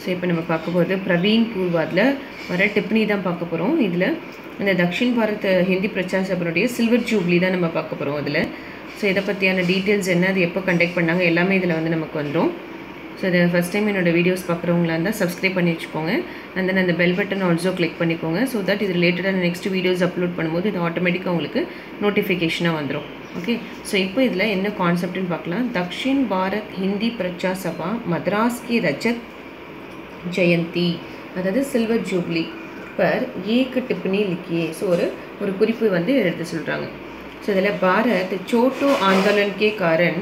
so இப்போ நம்ம பார்க்க போகிறது பிரவீன் பூர்வாதில் வர டிப்னி தான் பார்க்க போகிறோம் இதில் இந்த தக்ஷின் பாரத் ஹிந்தி பிரச்சார சபனுடைய சில்வர் ஜூப்ளி தான் நம்ம பார்க்க போகிறோம் அதில் ஸோ இதை பற்றியான டீட்டெயில்ஸ் என்ன அது எப்போ கண்டக்ட் பண்ணாங்க எல்லாமே இதில் வந்து நமக்கு வந்துடும் ஸோ இதை ஃபஸ்ட் டைம் என்னோடய வீடியோஸ் பார்க்குறவங்களா இருந்தால் சப்ஸ்கிரைப் பண்ணி வச்சுக்கோங்க அண்ட் தென் அந்த பெல் பட்டன் ஆல்சோ கிளிக் பண்ணிக்கோங்க ஸோ தட் இது ரிலேட்டடான நெக்ஸ்ட் வீடியோஸ் அப்லோட் பண்ணும்போது இது ஆட்டோமேட்டிக்காக உங்களுக்கு நோட்டிஃபிகேஷனாக வந்துடும் ஓகே ஸோ இப்போ இதில் என்ன கான்செப்ட்னு பார்க்கலாம் தக்ஷின் பாரத் ஹிந்தி பிரச்சா சபா மദ്രാஸ் கி ரஜத் ஜெயந்தி அதாவது சில்வர் ஜூப்ளி பர் ஏக்கு டிப்னி லிக்கியே ஸோ ஒரு ஒரு குறிப்பு வந்து எடுத்து சொல்கிறாங்க ஸோ இதில் பாரத் சோட்டோ ஆந்தோலன் கே காரன்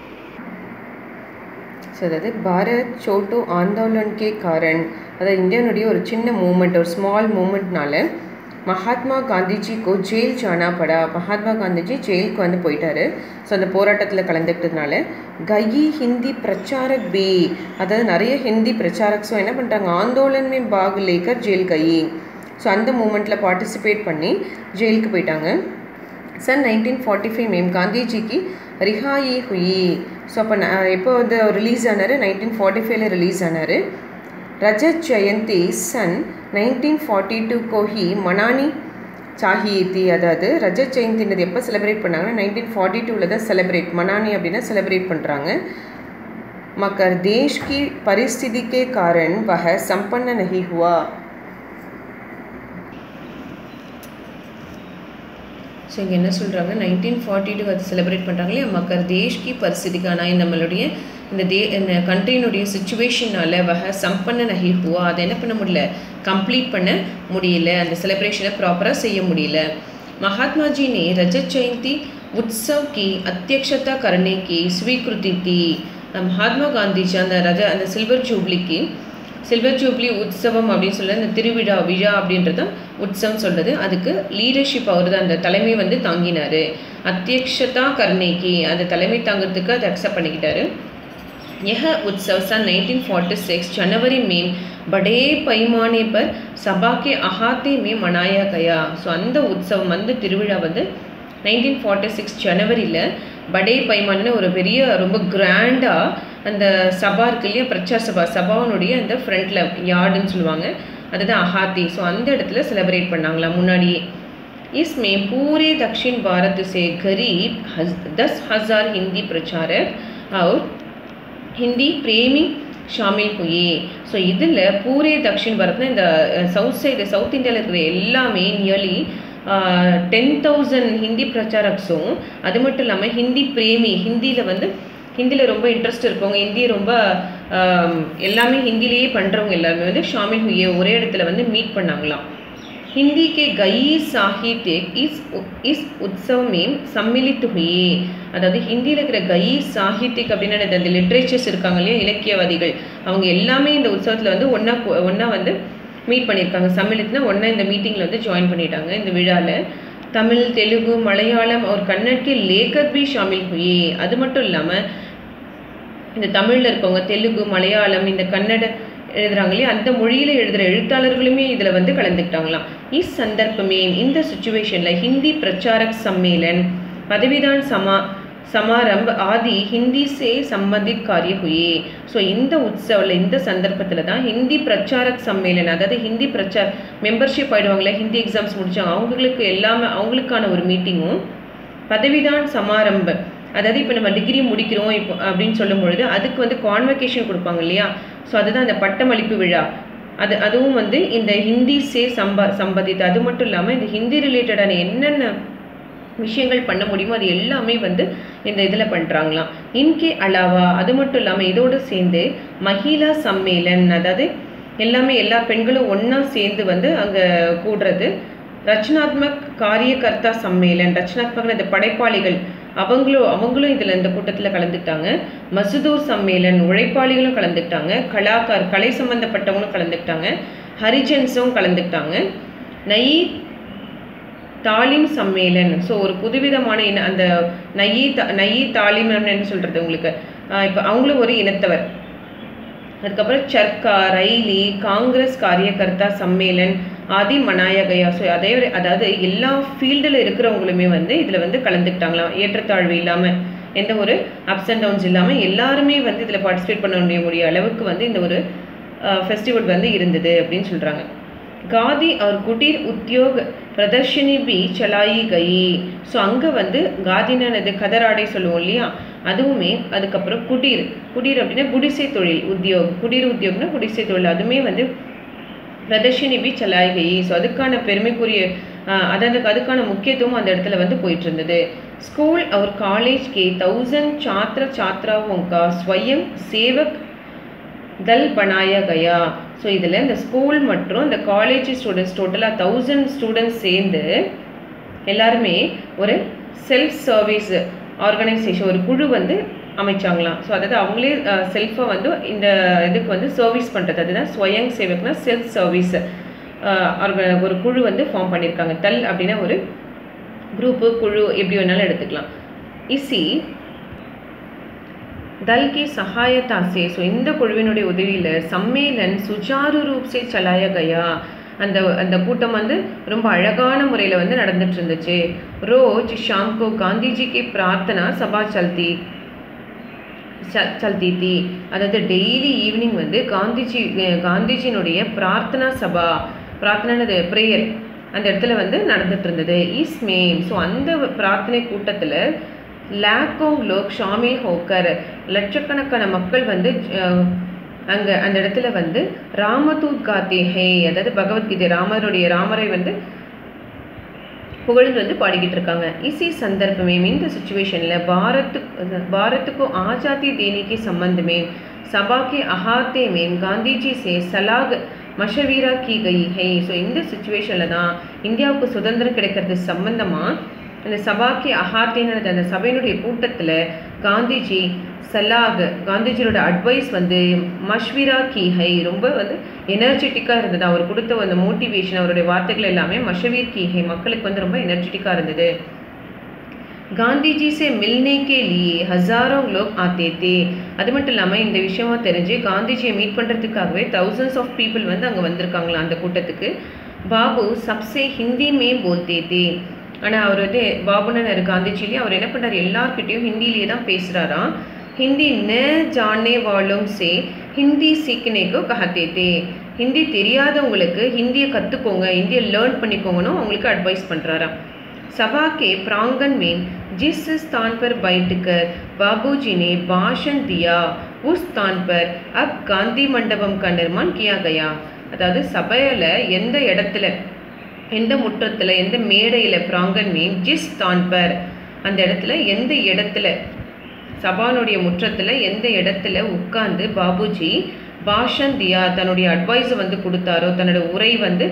ஸோ அதாவது பாரத் சோட்டோ ஆந்தோலன் கே காரன் அதாவது இந்தியானுடைய ஒரு சின்ன மூமெண்ட் ஒரு ஸ்மால் மூமெண்ட்னால மகாத்மா காந்திஜிக்கோ ஜெயில் ஜானா படா மகாத்மா காந்திஜி ஜெயிலுக்கு வந்து போயிட்டாரு ஸோ அந்த போராட்டத்தில் கலந்துக்கிட்டதுனால கயி ஹிந்தி பிரச்சாரக் பி அதாவது நிறைய ஹிந்தி பிரச்சாரக்ஸும் என்ன பண்ணிட்டாங்க ஆந்தோலன் மே பாக் லேக்கர் ஜெயில் கயி ஸோ அந்த மூமெண்ட்டில் பார்ட்டிசிபேட் பண்ணி ஜெயிலுக்கு போயிட்டாங்க சன் நைன்டீன் ஃபார்ட்டி ஃபைவ் மேம் காந்திஜிக்கு ரிஹாயி ஹுயி ஸோ அப்போ நான் எப்போ வந்து ரிலீஸ் ஆனார் நைன்டீன் ஃபார்ட்டி ஃபைவ்ல ரிலீஸ் ஆனார் ரஜத் ஜெயந்தி சன் நைன்டீன் ஃபார்ட்டி டூ கோஹி மனானி சாஹியத்தி அதாவது ரஜத் ஜெயந்தின்றது எப்போ செலிப்ரேட் பண்ணாங்கன்னா நைன்டீன் ஃபார்ட்டி டூவில் தான் செலிப்ரேட் மனானி அப்படின்னா செலிப்ரேட் பண்ணுறாங்க மகர் தேஷ் கி परिस्थिति के कारण वह संपन्न नहीं हुआ ஸோ இங்கே என்ன சொல்கிறாங்க நைன்டீன் ஃபார்ட்டி டூ அது செலிப்ரேட் பண்ணுறாங்க இல்லையா மக்கர் தேஷ்கி பரிஸ்திதிக்கான இந்த நம்மளுடைய இந்த தே இந்த கண்ட்ரியினுடைய சுச்சுவேஷனால் வக சம்பன்ன நகி ஹுவா அதை என்ன பண்ண முடியல கம்ப்ளீட் பண்ண முடியல அந்த செலிப்ரேஷனை ப்ராப்பராக செய்ய முடியல महात्मा जी ने रजत जयंती उत्सव की अध्यक्षता करने की स्वीकृति थी மகாத்மா காந்திஜி அந்த ரஜ அந்த சில்வர் ஜூப்ளிக்கு சில்வர் ஜூப்ளி உற்சவம் அப்படின்னு சொல்ல இந்த திருவிழா விழா அப்படின்றத உற்சவம் சொல்கிறது அதுக்கு லீடர்ஷிப் அவர் தான் அந்த தலைமை வந்து தாங்கினார் அத்தியக்ஷதா கர்ணேகி அந்த தலைமை தாங்கிறதுக்கு அதை அக்செப்ட் பண்ணிக்கிட்டாரு यह उत्सव सन 1946 जनवरी में बड़े पैमाने पर सभा के अहाते में मनाया गया ஸோ அந்த உற்சவம் வந்து திருவிழா வந்து நைன்டீன் ஃபார்ட்டி சிக்ஸ் ஜனவரியில் படே பைமான்னு ஒரு பெரிய ரொம்ப கிராண்டாக அந்த சபா இருக்கு இல்லையா பிரச்சார சபா சபாவனுடைய அந்த ஃப்ரண்ட்டில் யார்டுன்னு சொல்லுவாங்க அதுதான் அஹாத்தி ஸோ அந்த இடத்துல செலிப்ரேட் பண்ணாங்களா முன்னாடியே इसमें पूरे दक्षिण भारत से करीब हज, दस हजार हिंदी प्रचारक और ஹிந்தி பிரேமி ஷாமில் ஹுயே ஸோ இதில் பூரே தக்ஷின் பாரத்னா இந்த சவுத் சைடு சவுத் இந்தியாவில் இருக்கிற எல்லாமே நியர்லி டென் தௌசண்ட் ஹிந்தி பிரச்சாரக்ஸும் அது மட்டும் இல்லாமல் ஹிந்தி பிரேமி ஹிந்தியில் வந்து ஹிந்தியில் ரொம்ப இன்ட்ரெஸ்ட் இருக்கவங்க ஹிந்தியை ரொம்ப எல்லாமே ஹிந்திலேயே பண்ணுறவங்க எல்லாருமே வந்து ஷாமில் ஹுயே ஒரே இடத்துல வந்து மீட் பண்ணாங்களாம் हिंदी के कई साहित्य इस इस उत्सव में सम्मिलित हुए அதாவது ஹிந்தியில் இருக்கிற கை சாகித்யக் அப்படின்னு அந்த லிட்ரேச்சர்ஸ் இருக்காங்க இல்லையா இலக்கியவாதிகள் அவங்க எல்லாமே இந்த உற்சவத்தில் வந்து ஒன்றா ஒன்றா வந்து மீட் பண்ணியிருக்காங்க சம்மிலித்னா ஒன்றா இந்த மீட்டிங்கில் வந்து ஜாயின் பண்ணிட்டாங்க இந்த விழாவில் தமிழ் தெலுங்கு மலையாளம் ஒரு கன்னட்கே லேக்கர் பி ஷாமில் ஹுயே அது மட்டும் இல்லாமல் இந்த தமிழில் இருக்கவங்க தெலுங்கு மலையாளம் இந்த கன்னட எழுதுறாங்க இல்லையா அந்த மொழியில் எழுதுகிற எழுத்தாளர்களுமே இதில் வந்து கலந்துக்கிட்டாங்களாம் இஸ் சந்தர்ப்பமே இந்த சுச்சுவேஷனில் ஹிந்தி பிரச்சாரக் சம்மேளன் பதவிதான் சமா சமாரம்ப ஆதி ஹிந்தி சே சம்பந்தித் காரிய ஹுயே ஸோ இந்த உற்சவில் இந்த சந்தர்ப்பத்தில் தான் ஹிந்தி பிரச்சாரக் சம்மேளன் அதாவது ஹிந்தி பிரச்சார் மெம்பர்ஷிப் ஆயிடுவாங்களே ஹிந்தி எக்ஸாம்ஸ் முடிச்சாங்க அவங்களுக்கு எல்லாமே அவங்களுக்கான ஒரு மீட்டிங்கும் பதவிதான் சமாரம்ப அதாவது இப்போ நம்ம டிகிரி முடிக்கிறோம் இப்போ அப்படின்னு சொல்லும் பொழுது அதுக்கு வந்து கான்வெகேஷன் கொடுப்பாங்க இல்லையா ஸோ அதுதான் அந்த பட்டமளிப்பு விழா அது அதுவும் வந்து இந்த ஹிந்தி சே சம்பா சம்பதித்து அது மட்டும் இல்லாமல் இந்த ஹிந்தி ரிலேட்டடான என்னென்ன விஷயங்கள் பண்ண முடியுமோ அது எல்லாமே வந்து இந்த இதில் பண்ணுறாங்களாம் இன்கே அலாவா அது மட்டும் இல்லாமல் இதோடு சேர்ந்து மகிழா சம்மேளன் அதாவது எல்லாமே எல்லா பெண்களும் ஒன்றா சேர்ந்து வந்து அங்கே கூடுறது ரச்சனாத்மக் காரியகர்த்தா சம்மேளன் ரச்சனாத்மக் இந்த படைப்பாளிகள் அவங்களும் அவங்களும் இதில் இந்த கூட்டத்தில் கலந்துக்கிட்டாங்க மசுதூர் சம்மேளன் உழைப்பாளிகளும் கலந்துக்கிட்டாங்க கலாக்கார் கலை சம்மந்தப்பட்டவங்களும் கலந்துக்கிட்டாங்க ஹரிஜன்ஸும் கலந்துக்கிட்டாங்க நை தாலிம் சம்மேளன் ஸோ ஒரு புதுவிதமான இன அந்த நயி த நயி தாலிம் என்ன சொல்கிறது உங்களுக்கு இப்போ அவங்களும் ஒரு இனத்தவர் அதுக்கப்புறம் சர்க்கா ரைலி காங்கிரஸ் காரியகர்த்தா சம்மேளன் ஆதி மனாயகயா ஸோ அதே அதாவது எல்லா ஃபீல்டில் இருக்கிறவங்களுமே வந்து இதில் வந்து கலந்துக்கிட்டாங்களாம் ஏற்றத்தாழ்வு இல்லாமல் எந்த ஒரு அப்ஸ் அண்ட் டவுன்ஸ் இல்லாமல் எல்லாருமே வந்து இதில் பார்ட்டிசிபேட் பண்ண முடிய முடிய அளவுக்கு வந்து இந்த ஒரு ஃபெஸ்டிவல் வந்து இருந்தது அப்படின்னு சொல்கிறாங்க காதி और குடீர் உத்தியோக் பிரதர்ஷினி பி சலாயி கயி ஸோ அங்கே வந்து காதினானது கதராடை சொல்லுவோம் இல்லையா அதுவுமே அதுக்கப்புறம் குடீர் குடீர் அப்படின்னா குடிசை தொழில் உத்தியோக் குடீர் உத்தியோக்னா குடிசை தொழில் அதுவுமே வந்து பிரதர்ஷினி பி சலாய் கயி ஸோ அதுக்கான பெருமைக்குரிய அதாவது அதுக்கான முக்கியத்துவம் அந்த இடத்துல வந்து போயிட்டு இருந்தது स्कूल और कॉलेज के थाउजेंड छात्र छात्राओं का स्वयं सेवक தல் பனாயா கயா ஸோ இதில் இந்த ஸ்கூல் மற்றும் இந்த காலேஜ் ஸ்டூடெண்ட்ஸ் டோட்டலாக தௌசண்ட் ஸ்டூடெண்ட்ஸ் சேர்ந்து எல்லாருமே ஒரு செல்ஃப் சர்வீஸ் ஆர்கனைசேஷன் ஒரு குழு வந்து அமைச்சாங்களாம் ஸோ அதாவது அவங்களே செல்ஃபை வந்து இந்த இதுக்கு வந்து சர்வீஸ் பண்ணுறது அதுதான் ஸ்வயங் சேவக்னா செல்ஃப் சர்வீஸ் ஒரு குழு வந்து ஃபார்ம் பண்ணியிருக்காங்க தல் அப்படின்னா ஒரு குரூப்பு குழு எப்படி வேணாலும் எடுத்துக்கலாம் இசி दल की सहायता से ஸோ இந்த குழுவினுடைய உதவியில் சம்மேளன் சுஜாரு ரூப் சே சலாய கயா அந்த அந்த கூட்டம் வந்து ரொம்ப அழகான முறையில் வந்து நடந்துட்டு இருந்துச்சு ரோஜ் ஷாம்கோ காந்திஜிக்கு பிரார்த்தனா சபா சல்தி சல்தி தி அதாவது டெய்லி ஈவினிங் வந்து காந்திஜி காந்திஜியினுடைய பிரார்த்தனா சபா பிரார்த்தனானது ப்ரேயர் அந்த இடத்துல வந்து நடந்துட்டு இருந்தது இஸ்மேம் ஸோ அந்த பிரார்த்தனை கூட்டத்தில் லேக்கோங் லோக் ஷாமில் ஹோக்கர் லட்சக்கணக்கான மக்கள் வந்து அங்கே அந்த இடத்துல வந்து ராமதூத் காத்தே ஹே அதாவது பகவத்கீதை ராமருடைய ராமரை வந்து புகழ்ந்து வந்து பாடிக்கிட்டு இருக்காங்க இசி சந்தர்ப்பமே இந்த சுச்சுவேஷனில் பாரத்து பாரத்துக்கும் ஆஜாதி தேனிக்கு சம்பந்தமே சபா கே அஹாத்தே மேம் காந்திஜி சே சலாக் மஷவீரா கி கை ஹை ஸோ இந்த சுச்சுவேஷனில் தான் இந்தியாவுக்கு சுதந்திரம் கிடைக்கிறது சம்பந்தமாக அந்த சபாக்கி அஹாத்தேனது அந்த சபையினுடைய கூட்டத்தில் காந்திஜி சலாக் காந்திஜியோட அட்வைஸ் வந்து மஷ்விரா கி ஹை ரொம்ப வந்து எனர்ஜெட்டிக்காக இருந்தது அவர் கொடுத்த அந்த மோட்டிவேஷன் அவருடைய வார்த்தைகள் எல்லாமே மஷவீர் கி ஹை மக்களுக்கு வந்து ரொம்ப எனர்ஜெட்டிக்காக இருந்தது காந்திஜி சே மில்னே கே லியே ஹசாரோ லோக் ஆத்தே தே அது மட்டும் இல்லாமல் இந்த விஷயமா தெரிஞ்சு காந்திஜியை மீட் பண்ணுறதுக்காகவே தௌசண்ட்ஸ் ஆஃப் பீப்புள் வந்து அங்கே வந்திருக்காங்களா அந்த கூட்டத்துக்கு பாபு சப்சே ஹிந்தி மே போல்தே தே ஆனால் அவர் வந்து பாபுனர் காந்திஜிலேயே அவர் என்ன பண்ணுறாரு எல்லார்கிட்டேயும் ஹிந்திலேயே தான் பேசுகிறாராம் ஹிந்தி ந ஜானே வாழும் சே ஹிந்தி சீக்கினேக்கோ கஹத்தே தே ஹிந்தி தெரியாதவங்களுக்கு ஹிந்தியை கற்றுக்கோங்க ஹிந்தியை லேர்ன் பண்ணிக்கோங்கன்னு அவங்களுக்கு அட்வைஸ் பண்ணுறாராம் सभा के प्रांगण में जिस स्थान पर बैठकर बाबूजी ने भाषण दिया उस स्थान पर अब गांधी मंडपम का निर्माण किया गया அதாவது சபையில் எந்த இடத்துல எந்த முற்றத்தில் எந்த மேடையில் பிராங்கன் மீன் ஜிஸ் தான்பர் அந்த இடத்துல எந்த இடத்துல சபானுடைய முற்றத்தில் எந்த இடத்துல உட்கார்ந்து பாபுஜி பாஷன் தியா தன்னுடைய அட்வைஸை வந்து கொடுத்தாரோ தன்னோட உரை வந்து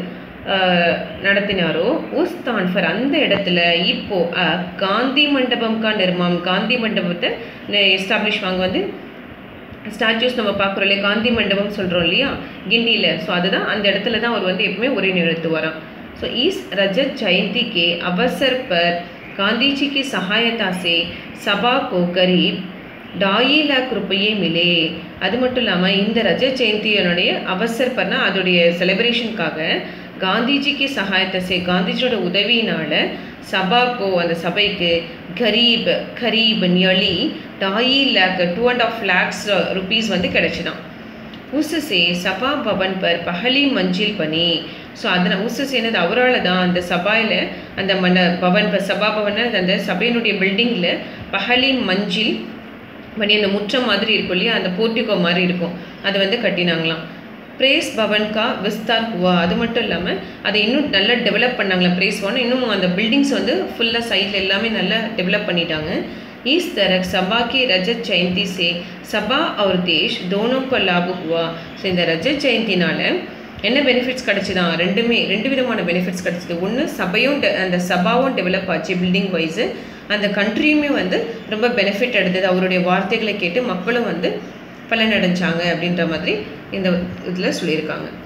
நடத்தினாரோ உஸ் தான்ஃபர் அந்த இடத்துல இப்போ காந்தி மண்டபம் கா நிர்மாம் காந்தி மண்டபத்தை எஸ்டாப்ளிஷ் வாங்க வந்து ஸ்டாச்சூஸ் நம்ம பார்க்குறோம் இல்லையா காந்தி மண்டபம் சொல்கிறோம் இல்லையா கிண்டியில் ஸோ அதுதான் அந்த இடத்துல தான் அவர் வந்து எப்பவுமே உரை நிறுத்துவாராம் ஸோ इस रजत जयंती के अवसर पर गांधी जी की सहायता से सभा को करीब டாயி லேக் ருப்பையே மிலே அது மட்டும் இல்லாமல் இந்த ரஜத் ஜெயந்தியனுடைய அவசர் பர்னா அதோடைய செலிப்ரேஷனுக்காக காந்திஜிக்கு சகாயத்தை சே காந்திஜியோட உதவியினால் சபாக்கோ அந்த சபைக்கு கரீப் கரீப் நியர்லி டாயி lakh two and half lakhs rupees வந்து கிடைச்சிதான் உசுசே சபா பவன் பர் பஹலி மஞ்சில் பனி ஸோ அதனால் உசுசே என்னது அவரால் தான் அந்த சபாயில் அந்த மண்ட பவன் ப சபா பவன் அந்த சபையினுடைய பில்டிங்கில் பஹலி மஞ்சில் பனி அந்த முற்றம் மாதிரி இருக்கும் இல்லையா அந்த போர்ட்டிகோ மாதிரி இருக்கும் அதை வந்து கட்டினாங்களாம் பிரேஸ் பவன் கா விஸ்தார் ஹுவா அது மட்டும் இல்லாமல் அதை இன்னும் நல்லா டெவலப் பண்ணாங்களாம் பிரேஸ் பவன் இன்னும் அந்த பில்டிங்ஸ் வந்து ஃபுல்லாக சைடில் எல்லாமே நல்லா டெவலப் பண்ணிட்டாங்க इस तरह सभा की रजत जयंती से सभा और देश दोनों को लाभ हुआ ஸோ இந்த ரஜத் ஜெயந்தினால என்ன பெனிஃபிட்ஸ் கிடச்சிதான் ரெண்டுமே ரெண்டு விதமான பெனிஃபிட்ஸ் கிடச்சிது ஒன்று சபையும் de- அந்த சபாவும் டெவலப் ஆச்சு பில்டிங் வைஸு அந்த கண்ட்ரியுமே வந்து ரொம்ப பெனிஃபிட் எடுத்தது அவருடைய வார்த்தைகளை கேட்டு மக்களும் வந்து பலனடைஞ்சாங்க அப்படின்ற மாதிரி இந்த இதில் சொல்லியிருக்காங்க